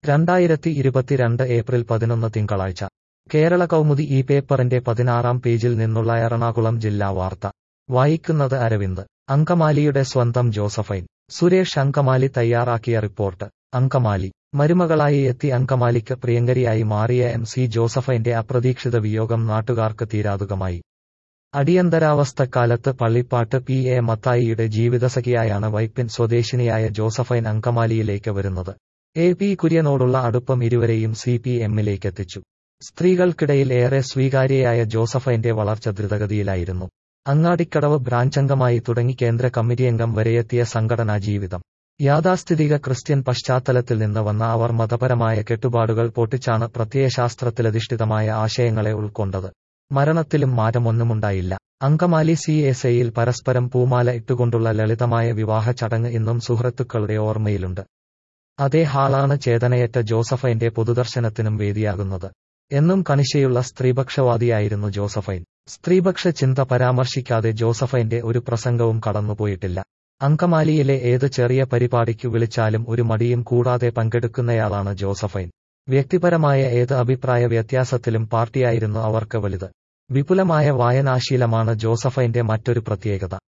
രണ്ടായിരത്തി ഇരുപത്തിരണ്ട് ഏപ്രിൽ പതിനൊന്ന് തിങ്കളാഴ്ച കേരള കൗമുദി ഈ പേപ്പറിന്റെ പതിനാറാം പേജിൽ നിന്നുള്ള എറണാകുളം ജില്ലാ വാർത്ത വായിക്കുന്നത് അരവിന്ദ് അങ്കമാലിയുടെ സ്വന്തം ജോസഫൈൻ സുരേഷ് അങ്കമാലി തയ്യാറാക്കിയ റിപ്പോർട്ട് അങ്കമാലി മരുമകളായി എത്തി അങ്കമാലിക്ക് പ്രിയങ്കരിയായി മാറിയ എം സി ജോസഫൈന്റെ അപ്രതീക്ഷിത വിയോഗം നാട്ടുകാർക്ക് തീരാതുകമായി അടിയന്തരാവസ്ഥക്കാലത്ത് പള്ളിപ്പാട്ട് പി എ മത്തായിയുടെ ജീവിതസഖിയായാണ് വൈപ്പിൻ സ്വദേശിനിയായ ജോസഫൈൻ അങ്കമാലിയിലേക്ക് വരുന്നത് എ പി കുര്യനോടുള്ള അടുപ്പം ഇരുവരെയും സി പി എമ്മിലേക്കെത്തിച്ചു സ്ത്രീകൾക്കിടയിൽ ഏറെ സ്വീകാര്യയായ ജോസഫൈന്റെ വളർച്ച ദ്രുതഗതിയിലായിരുന്നു അങ്ങാടിക്കടവ് ബ്രാഞ്ചംഗമായി തുടങ്ങി കേന്ദ്ര കമ്മിറ്റിയംഗം വരെയെത്തിയ സംഘടനാ ജീവിതം യാഥാസ്ഥിതിക ക്രിസ്ത്യൻ പശ്ചാത്തലത്തിൽ നിന്ന് വന്ന അവർ മതപരമായ കെട്ടുപാടുകൾ പൊട്ടിച്ചാണ് പ്രത്യയശാസ്ത്രത്തിലധിഷ്ഠിതമായ ആശയങ്ങളെ ഉൾക്കൊണ്ടത് മരണത്തിലും മാറ്റമൊന്നുമുണ്ടായില്ല അങ്കമാലി സി എസ് ഐയിൽ പരസ്പരം പൂമാല ഇട്ടുകൊണ്ടുള്ള ലളിതമായ വിവാഹ ചടങ്ങ് ഇന്നും സുഹൃത്തുക്കളുടെ ഓർമ്മയിലുണ്ട് അതേ ഹാളാണ് ചേതനയേറ്റ ജോസഫൈന്റെ പൊതുദർശനത്തിനും വേദിയാകുന്നത് എന്നും കണിശയുള്ള സ്ത്രീപക്ഷവാദിയായിരുന്നു ജോസഫൈൻ സ്ത്രീപക്ഷ ചിന്ത പരാമർശിക്കാതെ ജോസഫൈന്റെ ഒരു പ്രസംഗവും കടന്നുപോയിട്ടില്ല അങ്കമാലിയിലെ ഏത് ചെറിയ പരിപാടിക്കു വിളിച്ചാലും ഒരു മടിയും കൂടാതെ പങ്കെടുക്കുന്നയാളാണ് ജോസഫൈൻ വ്യക്തിപരമായ ഏത് അഭിപ്രായ വ്യത്യാസത്തിലും പാർട്ടിയായിരുന്നു അവർക്ക് വലുത് വിപുലമായ വായനാശീലമാണ് ജോസഫൈന്റെ മറ്റൊരു പ്രത്യേകത